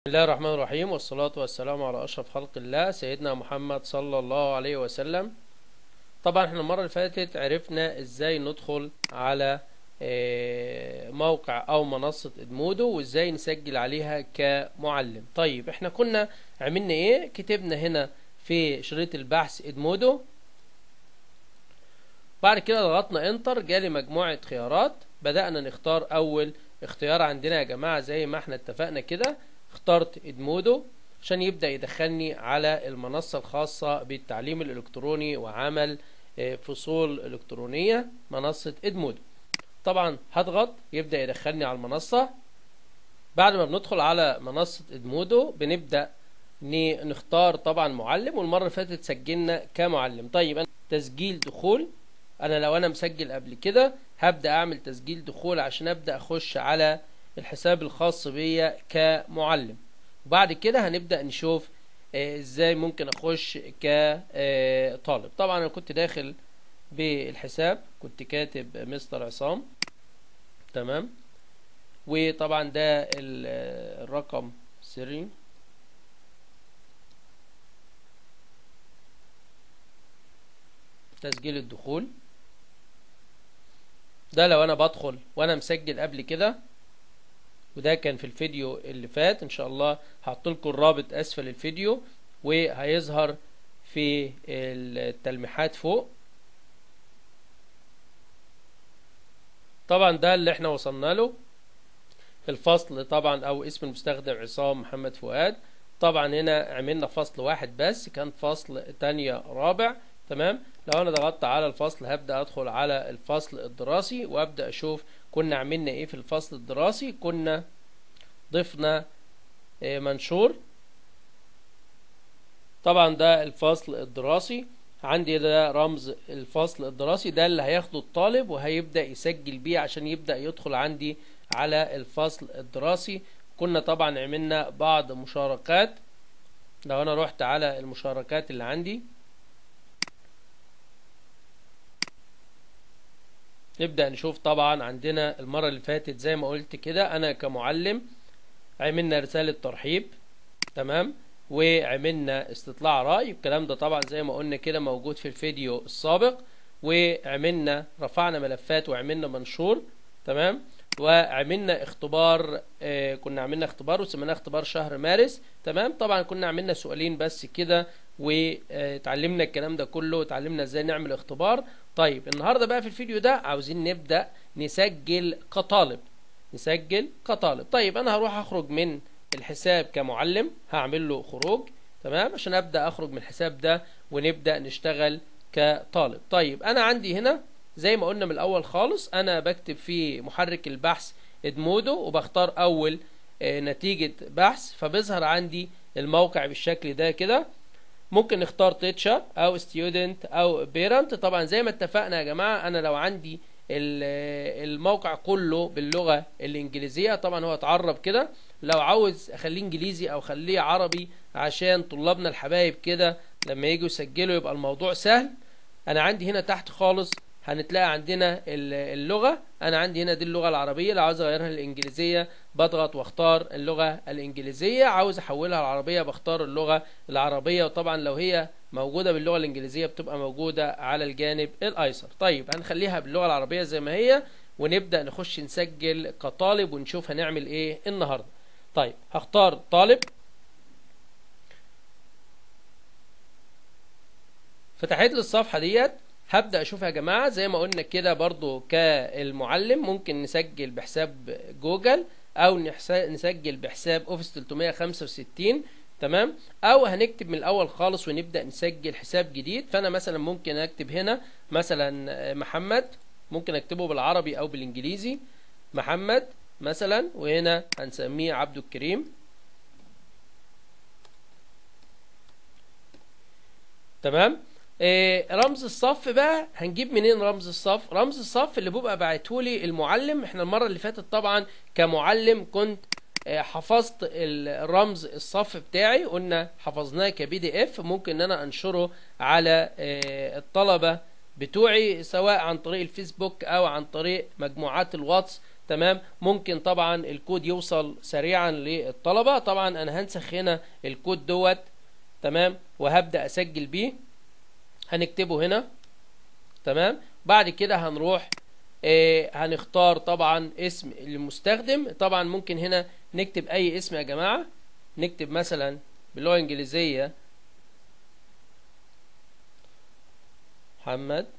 بسم الله الرحمن الرحيم والصلاة والسلام على أشرف خلق الله سيدنا محمد صلى الله عليه وسلم طبعا احنا المرة اللي فاتت عرفنا ازاي ندخل على آه، موقع او منصة ادمودو وازاي نسجل عليها كمعلم طيب احنا كنا عملنا ايه كتبنا هنا في شريط البحث ادمودو بعد كده ضغطنا انتر جالي مجموعة خيارات بدأنا نختار اول اختيار عندنا يا جماعة زي ما احنا اتفقنا كده اخترت ادمودو عشان يبدأ يدخلني على المنصة الخاصة بالتعليم الإلكتروني وعمل آه، فصول إلكترونية منصة ادمودو طبعا هضغط يبدأ يدخلني على المنصة بعد ما بندخل على منصة ادمودو بنبدأ ن- نختار طبعا معلم والمرة اللي فاتت سجلنا كمعلم طيب أنا تسجيل دخول انا لو انا مسجل قبل كده هبدأ اعمل تسجيل دخول عشان ابدأ اخش على الحساب الخاص بيا كمعلم وبعد كده هنبدأ نشوف آه، ازاي ممكن اخش كطالب طبعا انا كنت داخل بالحساب كنت كاتب مستر عصام تمام وطبعا ده ال- آه، الرقم سري تسجيل الدخول ده لو انا بدخل وانا مسجل قبل كده وده كان في الفيديو اللي فات ان شاء الله هحط لكم الرابط اسفل الفيديو وهيظهر في التلميحات فوق طبعا ده اللي احنا وصلنا له الفصل طبعا او اسم المستخدم عصام محمد فؤاد طبعا هنا عملنا فصل واحد بس كان فصل تانية رابع تمام لو انا ضغطت على الفصل هبدأ ادخل على الفصل الدراسي وابدأ اشوف كنا عملنا ايه في الفصل الدراسي كنا ضفنا آه، منشور طبعا ده الفصل الدراسي عندي ده رمز الفصل الدراسي ده اللي هياخده الطالب وهيبدأ يسجل بيه عشان يبدأ يدخل عندي على الفصل الدراسي كنا طبعا عملنا بعض مشاركات لو انا رحت على المشاركات اللي عندي نبدأ نشوف طبعا عندنا المرة اللي فاتت زي ما قلت كده أنا كمعلم عملنا رسالة ترحيب تمام وعملنا استطلاع رأي الكلام ده طبعا زي ما قلنا كده موجود في الفيديو السابق وعملنا رفعنا ملفات وعملنا منشور تمام وعملنا اختبار آه كنا عملنا اختبار وسميناه اختبار شهر مارس تمام طبعا كنا عملنا سؤالين بس كده واتعلمنا الكلام ده كله وتعلمنا ازاي نعمل اختبار طيب النهارده بقى في الفيديو ده عاوزين نبدأ نسجل كطالب نسجل كطالب طيب انا هروح اخرج من الحساب كمعلم هعمل له خروج تمام عشان ابدأ اخرج من الحساب ده ونبدأ نشتغل كطالب طيب انا عندي هنا زي ما قلنا من الاول خالص انا بكتب في محرك البحث ادمودو وبختار اول آه، نتيجة بحث فبيظهر عندي الموقع بالشكل ده كده ممكن نختار تيتشر او ستودنت او بيرنت طبعا زي ما اتفقنا يا جماعه انا لو عندي ال- الموقع كله باللغه الانجليزيه طبعا هو اتعرب كده لو عاوز اخليه انجليزي او اخليه عربي عشان طلابنا الحبايب كده لما يجوا يسجلوا يبقى الموضوع سهل انا عندي هنا تحت خالص هنتلاقي عندنا ال- اللغة انا عندي هنا دي اللغة العربية لو عاوز اغيرها للانجليزية بضغط واختار اللغة الانجليزية عاوز احولها العربية بختار اللغة العربية وطبعا لو هي موجودة باللغة الانجليزية بتبقى موجودة على الجانب الايسر طيب هنخليها باللغة العربية زي ما هي ونبدأ نخش نسجل كطالب ونشوف هنعمل ايه النهاردة طيب هختار طالب فتحت لي الصفحة ديت هبدأ اشوف يا جماعة زي ما قلنا كده برضو كالمعلم ممكن نسجل بحساب جوجل او نحس- نسجل بحساب اوفيس 365 تمام او هنكتب من الاول خالص ونبدأ نسجل حساب جديد فانا مثلا ممكن اكتب هنا مثلا آه، محمد ممكن اكتبه بالعربي او بالانجليزي محمد مثلا وهنا هنسميه عبد الكريم تمام آه رمز الصف بقى هنجيب منين رمز الصف رمز الصف اللي بيبقى بعتهولي المعلم احنا المره اللي فاتت طبعا كمعلم كنت آه حفظت ال- الرمز الصف بتاعي قلنا حفظناه كبي دي اف ممكن ان انا انشره على آه الطلبه بتوعي سواء عن طريق الفيسبوك او عن طريق مجموعات الواتس تمام ممكن طبعا الكود يوصل سريعا للطلبة طبعا انا هنسخ هنا الكود دوت تمام وهبدأ اسجل بيه هنكتبه هنا تمام بعد كده هنروح آه هنختار طبعا اسم المستخدم طبعا ممكن هنا نكتب اي اسم يا جماعة نكتب مثلا باللغة الانجليزية محمد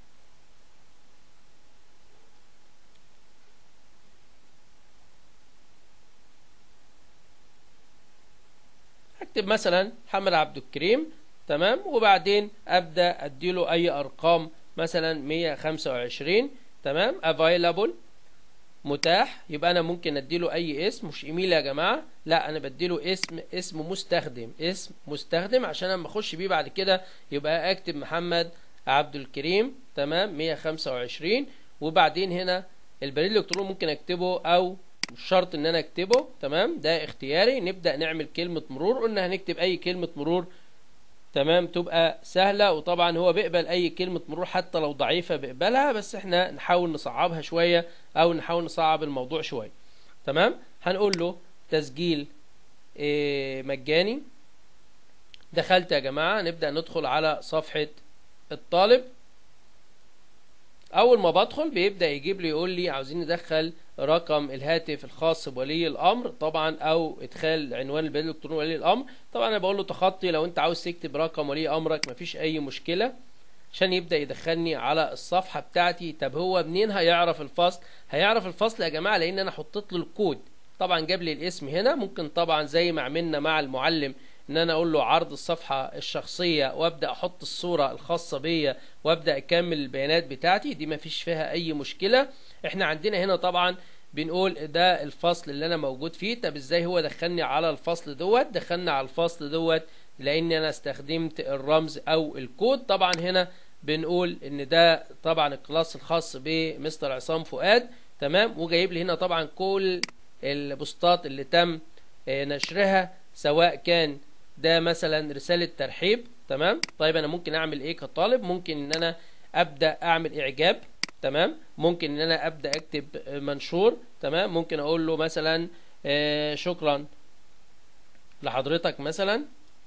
اكتب مثلا محمد عبد الكريم تمام وبعدين ابدا اديله اي ارقام مثلا 125 تمام available متاح يبقى انا ممكن اديله اي اسم مش ايميل يا جماعه لا انا بديله اسم اسم مستخدم اسم مستخدم عشان لما اخش بيه بعد كده يبقى اكتب محمد عبد الكريم تمام 125 وبعدين هنا البريد الالكتروني ممكن اكتبه او مش شرط ان انا اكتبه تمام ده اختياري نبدا نعمل كلمه مرور قلنا هنكتب اي كلمه مرور تمام تبقى سهلة وطبعا هو بيقبل أي كلمة مرور حتى لو ضعيفة بيقبلها بس احنا نحاول نصعبها شوية أو نحاول نصعب الموضوع شوية تمام هنقول له تسجيل اه مجاني دخلت يا جماعة نبدأ ندخل على صفحة الطالب أول ما بدخل بيبدأ يجيب لي يقول لي عاوزين ندخل رقم الهاتف الخاص بولي الامر طبعا او ادخال عنوان البريد الالكتروني ولي الامر طبعا انا بقول له تخطي لو انت عاوز تكتب رقم ولي امرك مفيش اي مشكله عشان يبدا يدخلني على الصفحه بتاعتي طب هو منين هيعرف الفصل هيعرف الفصل يا جماعه لان انا حطيت له الكود طبعا جاب لي الاسم هنا ممكن طبعا زي ما عملنا مع المعلم ان انا اقول له عرض الصفحه الشخصيه وابدا احط الصوره الخاصه بيا وابدا اكمل البيانات بتاعتي دي مفيش فيها اي مشكله احنا عندنا هنا طبعا بنقول ده الفصل اللي انا موجود فيه طب ازاي هو دخلني على الفصل دوت دخلني على الفصل دوت لان انا استخدمت الرمز او الكود طبعا هنا بنقول ان ده طبعا الكلاس الخاص بمستر عصام فؤاد تمام وجايب لي هنا طبعا كل البوستات اللي تم نشرها سواء كان ده مثلا رسالة ترحيب تمام طيب انا ممكن اعمل ايه كطالب ممكن ان انا ابدا اعمل اعجاب تمام ممكن ان انا ابدا اكتب منشور تمام ممكن اقول له مثلا آه شكرا لحضرتك مثلا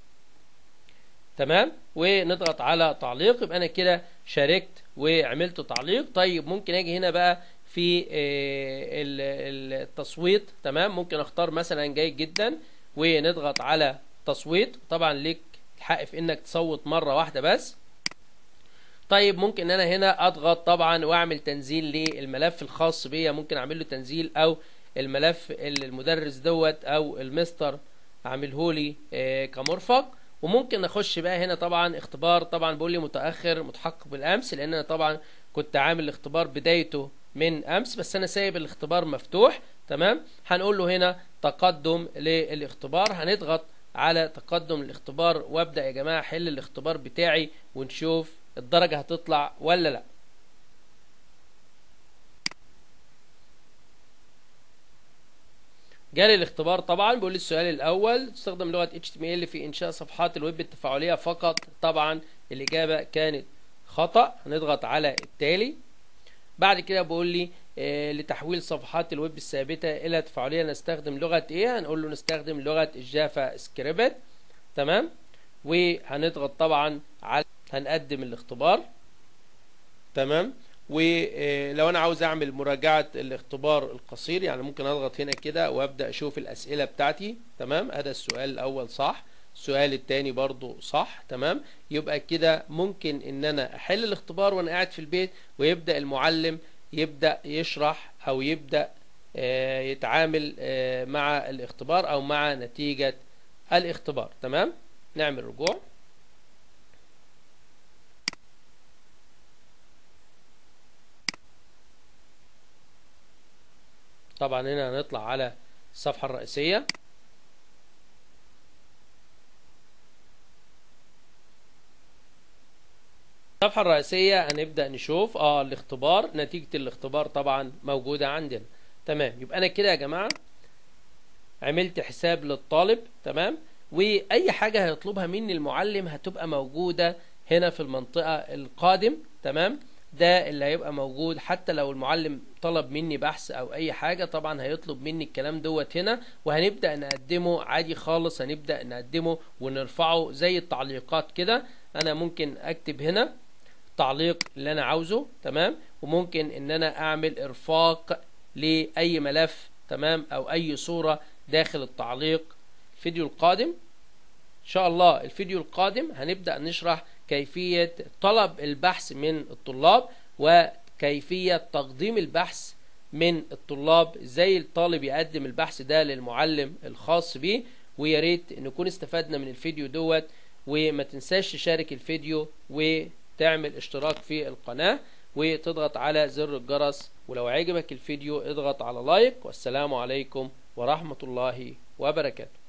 تمام ونضغط على تعليق يبقى انا كده شاركت وعملت تعليق طيب ممكن اجي هنا بقى في آه التصويت تمام ممكن اختار مثلا جيد جدا ونضغط على تصويت طبعا ليك الحق في انك تصوت مره واحده بس طيب ممكن ان انا هنا اضغط طبعا واعمل تنزيل للملف الخاص بيا ممكن اعمل له تنزيل او الملف اللي المدرس دوت او المستر اعمله لي آه كمرفق وممكن اخش بقى هنا طبعا اختبار طبعا بيقول لي متاخر متحقق بالامس لان انا طبعا كنت عامل الاختبار بدايته من امس بس انا سايب الاختبار مفتوح تمام هنقول له هنا تقدم للاختبار هنضغط على تقدم الاختبار وابدا يا جماعه احل الاختبار بتاعي ونشوف الدرجة هتطلع ولا لا جالي الاختبار طبعا بيقول لي السؤال الاول تستخدم لغة HTML في انشاء صفحات الويب التفاعلية فقط طبعا الاجابة كانت خطأ هنضغط على التالي بعد كده بيقول لي آه لتحويل صفحات الويب الثابتة الى تفاعلية نستخدم لغة ايه هنقول له نستخدم لغة الجافا سكريبت تمام وهنضغط طبعا على هنقدم الاختبار تمام ولو انا عاوز اعمل مراجعة الاختبار القصير يعني ممكن اضغط هنا كده وابدأ اشوف الاسئلة بتاعتي تمام هذا السؤال الاول صح السؤال التاني برضو صح تمام يبقى كده ممكن ان انا احل الاختبار وانا قاعد في البيت ويبدأ المعلم يبدأ يشرح او يبدأ يتعامل مع الاختبار او مع نتيجة الاختبار تمام نعمل رجوع طبعا هنا هنطلع على الصفحة الرئيسية الصفحة الرئيسية هنبدأ نشوف اه الاختبار نتيجة الاختبار طبعا موجودة عندنا تمام يبقى انا كده يا جماعة عملت حساب للطالب تمام واي حاجة هيطلبها مني المعلم هتبقى موجودة هنا في المنطقة القادم تمام ده اللي هيبقى موجود حتى لو المعلم طلب مني بحث او اي حاجة طبعا هيطلب مني الكلام دوت هنا وهنبدأ نقدمه عادي خالص هنبدأ نقدمه ونرفعه زي التعليقات كده انا ممكن اكتب هنا التعليق اللي انا عاوزه تمام وممكن ان انا اعمل ارفاق لاي ملف تمام او اي صورة داخل التعليق الفيديو القادم ان شاء الله الفيديو القادم هنبدأ نشرح كيفية طلب البحث من الطلاب وكيفية تقديم البحث من الطلاب ازاي الطالب يقدم البحث ده للمعلم الخاص بيه ويا ريت نكون استفدنا من الفيديو دوت وما تنساش تشارك الفيديو وتعمل اشتراك في القناة وتضغط على زر الجرس ولو عجبك الفيديو اضغط على لايك والسلام عليكم ورحمة الله وبركاته